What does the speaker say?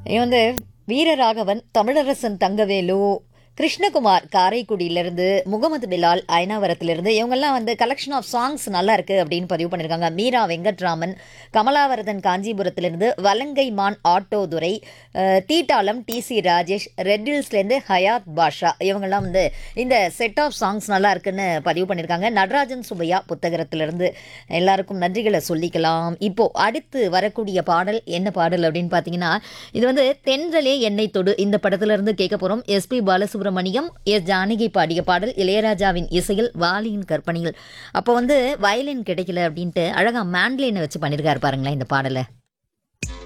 இவன் வந்து வீரராகவன் தமிழரசன் தங்கவேலு கிருஷ்ணகுமார் காரைக்குடியிலிருந்து முகமது பிலால் அயனாவரத்திலிருந்து இவங்கெல்லாம் வந்து கலெக்ஷன் ஆஃப் சாங்ஸ் நல்லா இருக்கு அப்படின்னு பதிவு பண்ணியிருக்காங்க மீரா வெங்கட்ராமன் கமலாவரதன் காஞ்சிபுரத்திலிருந்து வலங்கை மான் ஆட்டோ துரை அஹ், தீட்டாளம் டி சி ராஜேஷ் ரெட் ஹில்ஸ்லேருந்து ஹயாத் பாஷா இவங்கெல்லாம் வந்து இந்த செட் ஆஃப் சாங்ஸ் நல்லா இருக்குன்னு பதிவு பண்ணியிருக்காங்க நடராஜன் சுபையா புத்தகத்திலிருந்து எல்லாருக்கும் நன்றிகளை சொல்லிக்கலாம் இப்போ அடுத்து வரக்கூடிய பாடல் என்ன பாடல் அப்படின்னு பார்த்தீங்கன்னா இது வந்து தென்றலே எண்ணெய் தொடு இந்த படத்துல இருந்து கேட்க போறோம் எஸ்பி பாலசுப்ரமணியம் எஸ் ஜானகி பாடிய பாடல் இளையராஜாவின் இசையில் வாலியின் கற்பனையில் அப்போ வந்து வயலின் கிடைக்கல அப்படின்ட்டு அழகா மேண்ட்லைனை வச்சு பண்ணியிருக்காரு பாருங்களேன் இந்த பாடலை